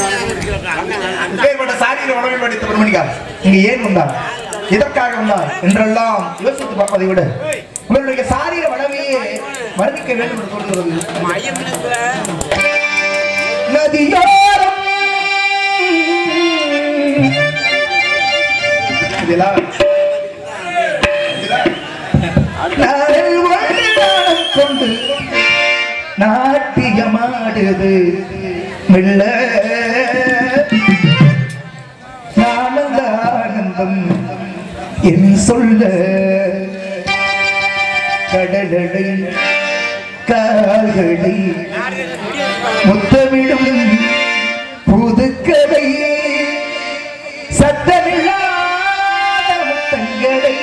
இப்பேற்பட்ட சாரீர உணவை படித்த பிரமணிகார் இங்கு ஏன் வந்தார் எதற்காக வந்தார் என்றெல்லாம் யோசித்து பார்ப்பதை விட உங்களுடைய சாரீர வளமையே வர்ணிக்க வேண்டும் என்று தோன்றுகிறது நதியோரம் இதெல்லாம் இதெல்லாம் நாளில் ஒரு நாள் கொண்டு நாட்டியமாடுது மெல்ல ஆனந்த ஆனந்தம் என் சொல்ல கடலடை கால்களை முத்தமிடும் புதுக்கதை சத்தமில்லாத முத்தங்களை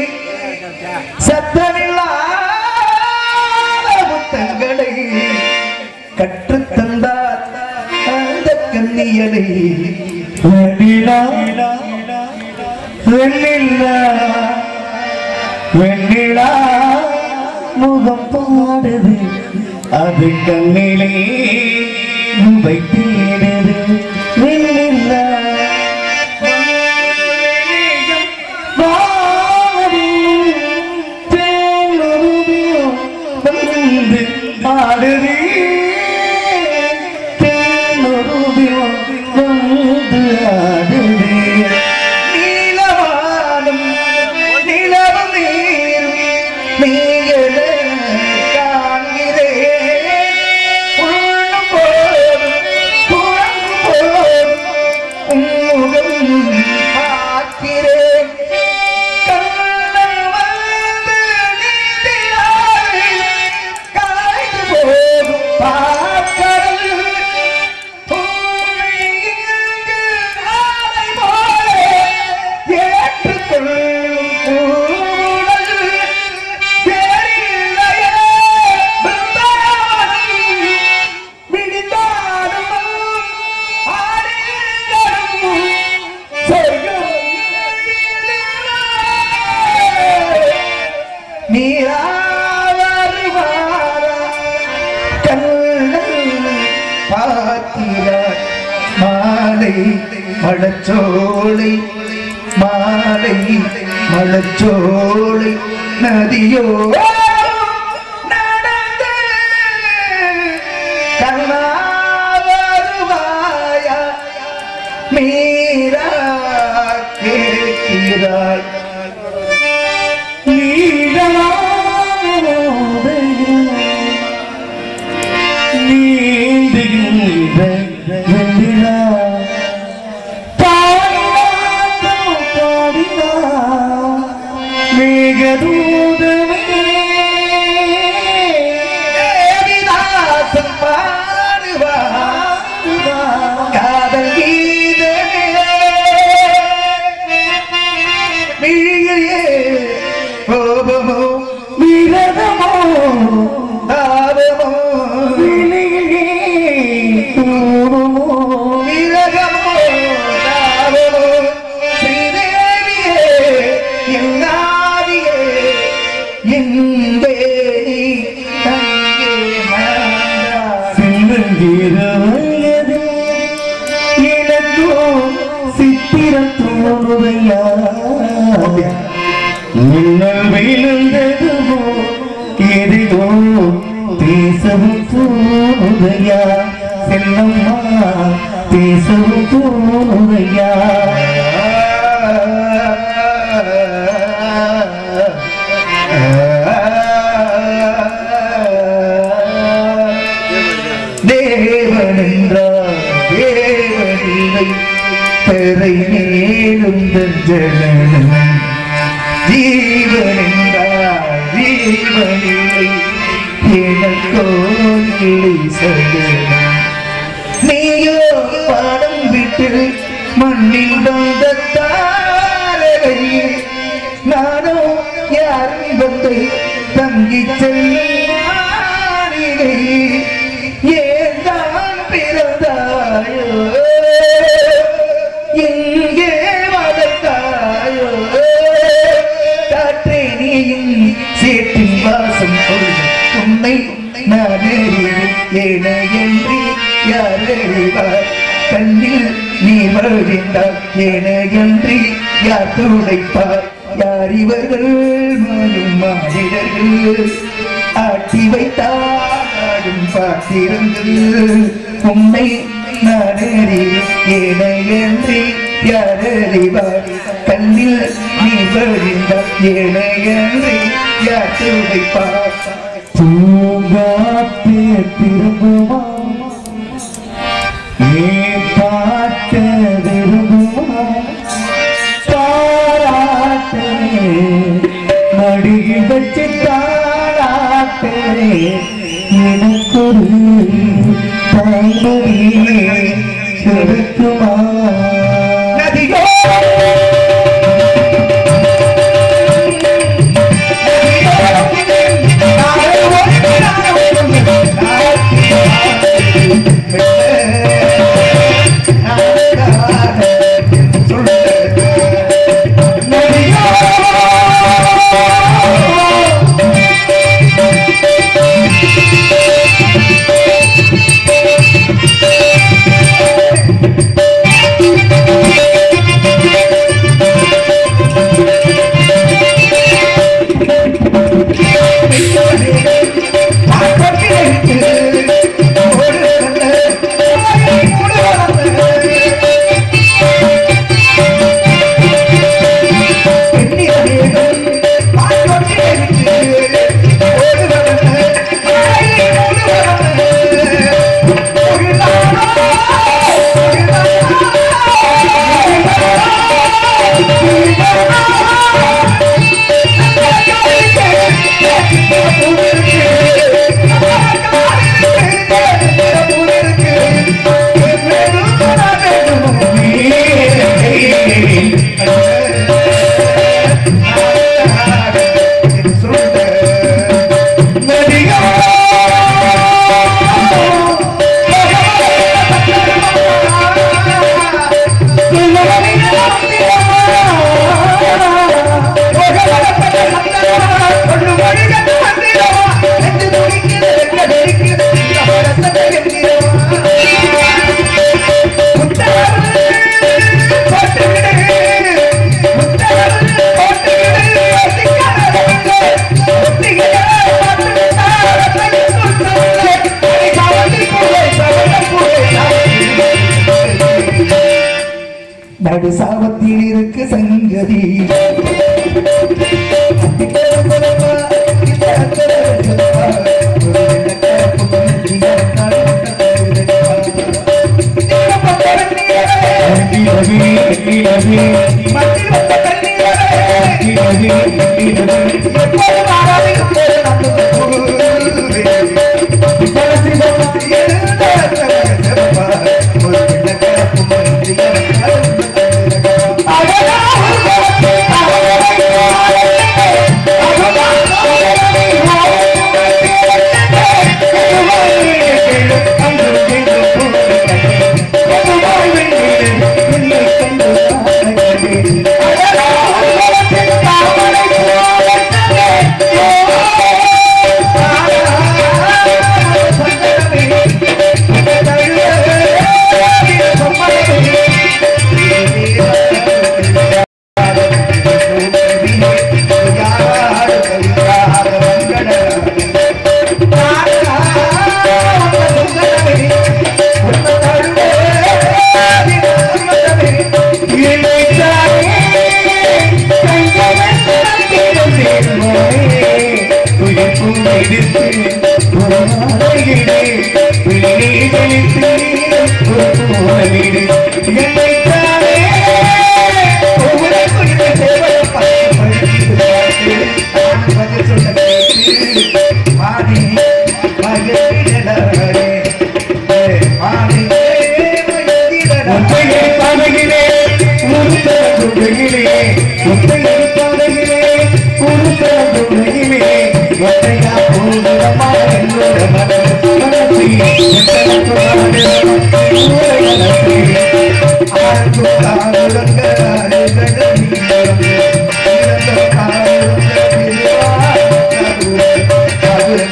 சத்தமில்லாத முத்தங்களை கற்றுத்தந்தார் அந்த கண்ணியலை வெண்ணிலா வெண்ணிலா வெண்ணிலா முகம் பாடுது அது கண்ணிலே மும்பை தேடுது வெண்ணிலா ஆடுது தேனுருவியம் வந்து ஆடுது நீலவானம் நிலவும் நீரும் நீயென காண்கிறேன் உள்ளும் போதும் புறங்கும் போதும் உன்முகம் பார்க்கிறேன் கண்ணன் வந்து நீந்தினாலே காய்ந்து போகும் பாக்கடல் உன்னை இங்கு ஆலை போல ஏற்றுக்கொள்ளும் கூடல் வேறில்லையே பிருந்தாவனம் விடிந்தாலும் ஆடிந்தரும் சொர்க்கம் நீராவருவாரா கண்ணன் பார்க்கிறார் மாலை மழச்சோலை மாலை மழச்சோலை நதியோ நடந்து கண்ணா வருவாயா மீரா கேட்கிறாள் நீந்துகின்ற வெண்ணிலா பாடினாத்தம் பாடினா மேகதூதமே தேவிதாசன் பாடுவா காதல் கீதமே விழியே கோபமோ விரதமோ தாபமோ விழியே கோபமோ விரதமோ தாபமோ ஸ்ரீதேவியே எங்காதியே எங்கே நீ தங்கே மறந்தாய் சின்னஞ்சிறு எனக்கோ சித்திரம் தோணுதையா மின்னல் விழுந்ததுவோ எதிரோ பேசவும் தோணுதையா செல்லம்மா பேசவும் தோணுதையா தேவனென்றால் தேவனில்லை பெறை மேலுந்த ஜனனம் ஜீவனென்றால் ஜீவனில்லை எனக்கோ இல்லை சகனம் நீயோ பாடம் விட்டு மண்ணில் வந்த தாரகையே நானோ யார் இன்பத்தை தங்கி செல்லும் மாளிகை ஏன்தான் பிறந்தாயோ எங்கே வளர்ந்தாயோ காற்றே நீயும் சேற்றின் வாசம் கொள் உன்னை நான் அறிவேன் என என்று யார் அறிவார் கண்ணில் நீ வருகின்றார் ஏனையன்றி யார் துடைப்பார் யார் இவர்கள் மாறும் மாநிலர்கள் ஆட்டி வைத்தாடும் பாத்திரங்கள் உன்னை நான் ஏனையன்றி யார் அறிவார் கண்ணில் நீ வருகின்றார் ஏனையன்றி யார் துடைப்பார் பூங்காத்தே திரும்புமா ஏ பாட்ட விரும்புமா தாராட்டே மடி வச்சு தாராட்டே எனக்கொரு தாய்மொழியே செலுத்துமா நதியோ நடு சாபத்தில் இருக்கு சங்கதி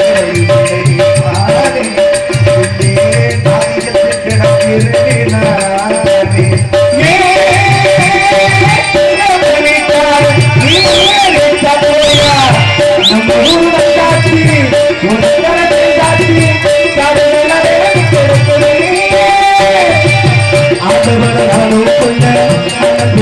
கிடக்கிறேன்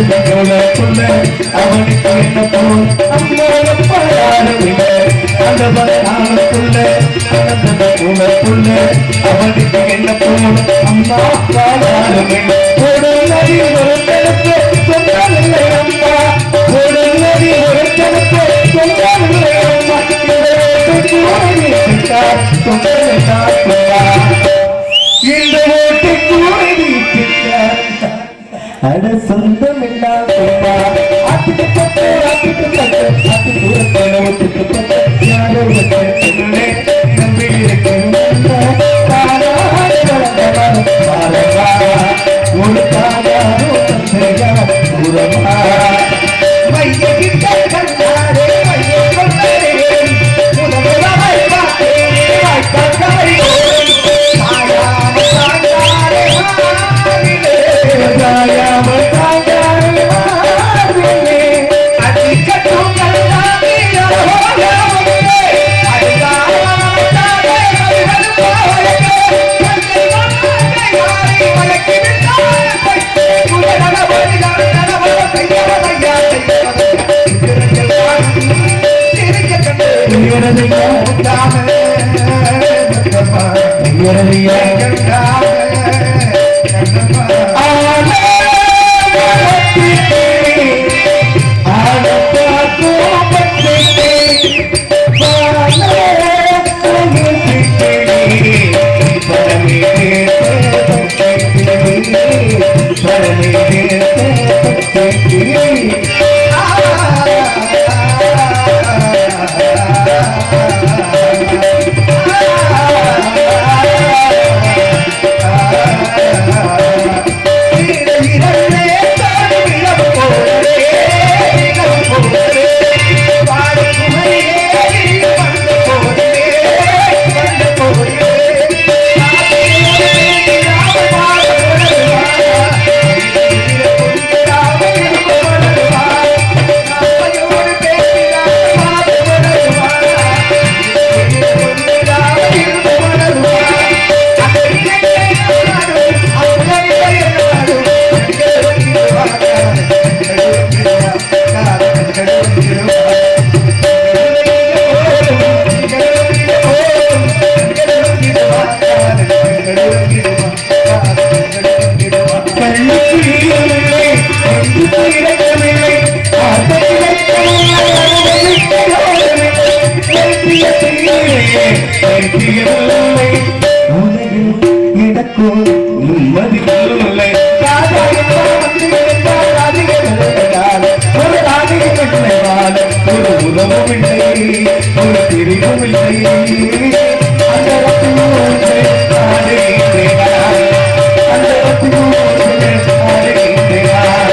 உனக்குள்ள அவனுக்கு என்ன போல் அம்மாவுக்குள்ள அந்த பலனாலுக்குள்ள அந்த உனக்குள்ள அவனுக்கு என்ன போல் அம்மா பாடாலுமே ஒரு நதி ஒரு கிழக்கு சொன்னாலே அம்மா ஒரு நதி ஒரு கிழக்கு சொன்னாலே அம்மா இந்த ஓட்டை கூடை அட சொந்தம் இல்லாம ஆத்துக்கு பத்து ஆத்துக்கு பத்து ஆத்து தூரத்தில் ஒத்துக்கு பத்து யாரோ ஒருத்தே நம்பி இருக்கிற ஒரு காதாரோ தந்தையா உரமா மையகிட்ட கண்ணாரே மைய கொண்டரே முதல்வரை பார்த்தேனே வாய்க்காக்காரி சாயாம சாயாரே மாறிலே காயாமல் காயாமல் மாறிலே அடிக்கட்டும் கல்லாமே யோகமே அடிகாரம் தாரே மகள் போலே கண்ணை வாங்கை யாரை மலக்கி விட்டாய் குலநல வழிதான் நலவல கையவதையா சிரிக்க கண்டு உயரதையா உண்டாமே கண்ணப்பா உயரதையா கண்டாமே கண்ணப்பா உலகில் எனக்கும் நிம்மதி இல்லை ஒரு ராஜிகள் ஒரு உறவும் இல்லை ஒரு பிரிவும் இல்லை அந்த ரத்தினோடு ஆடுகின்றேன் அந்த ரத்தினோடு ஆடுகின்றேன்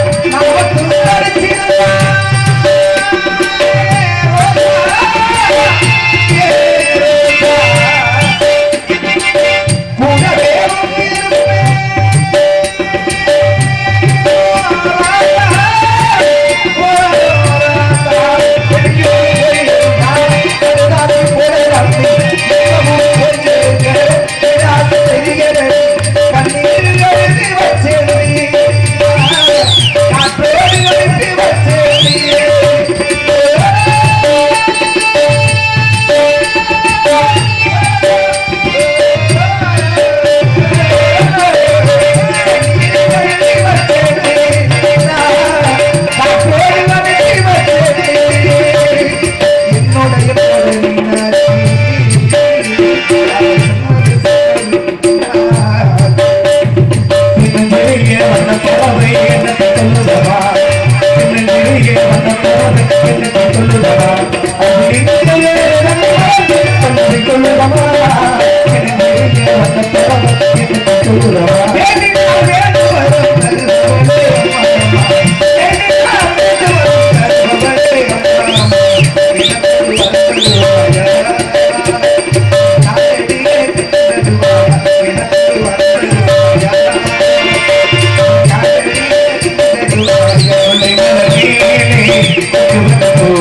நெருங்கிய வந்த போதை என்னத்தை சொல்லுதவா நெருங்கிய வந்த போதை என்னத்தை சொல்லுதவா அது நெருங்கிய கொண்டு கொள்ளுதவா நெருங்கிய வந்த போதை என்னத்தை சொல்லுதவா Yeah.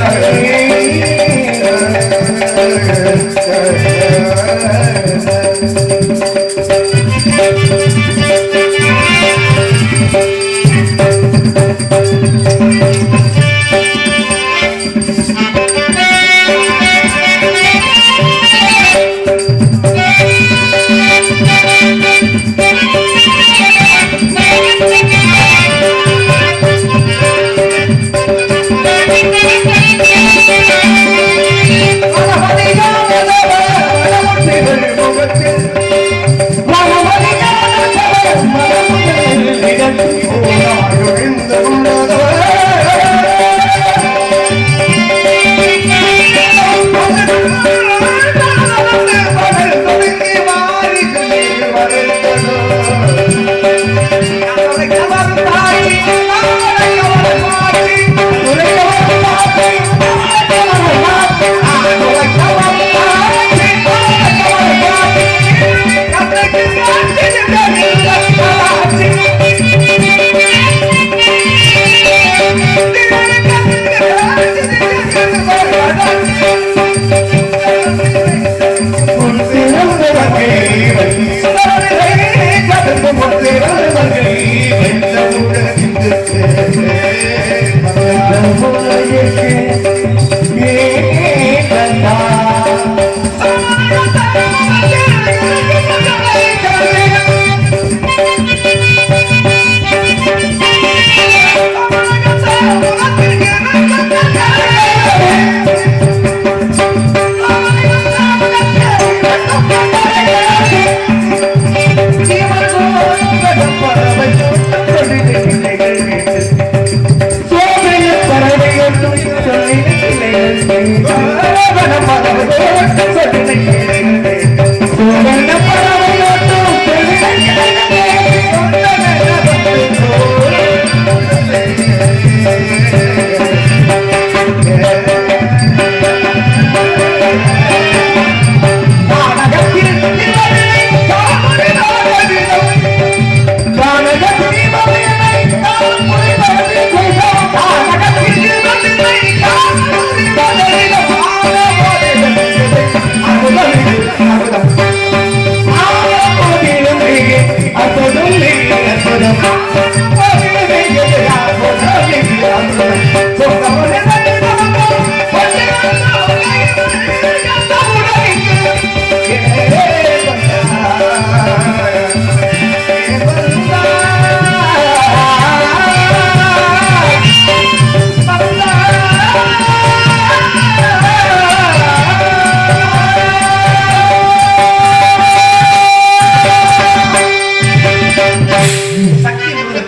சக்தி முருகன்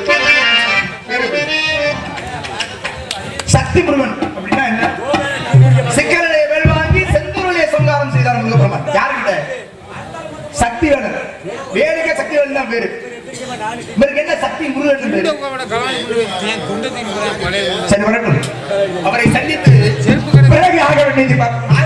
சக்தி முருகன் அப்படின்னா என்ன சிக்கலிலே வேல் வாங்கி செந்தூரிலே சங்காரம் செய்தார் முருகப்பெருமான் யாருக்கிட்ட சக்தி வேணும் வேலுக்கே சக்தி வேணும் தான் பேரு இவருக்கு என்ன சக்தி முருகன் பேரு சரி வரட்டும் அவரை சந்தித்து பிறகு ஆக வேண்டியது பா- ஆக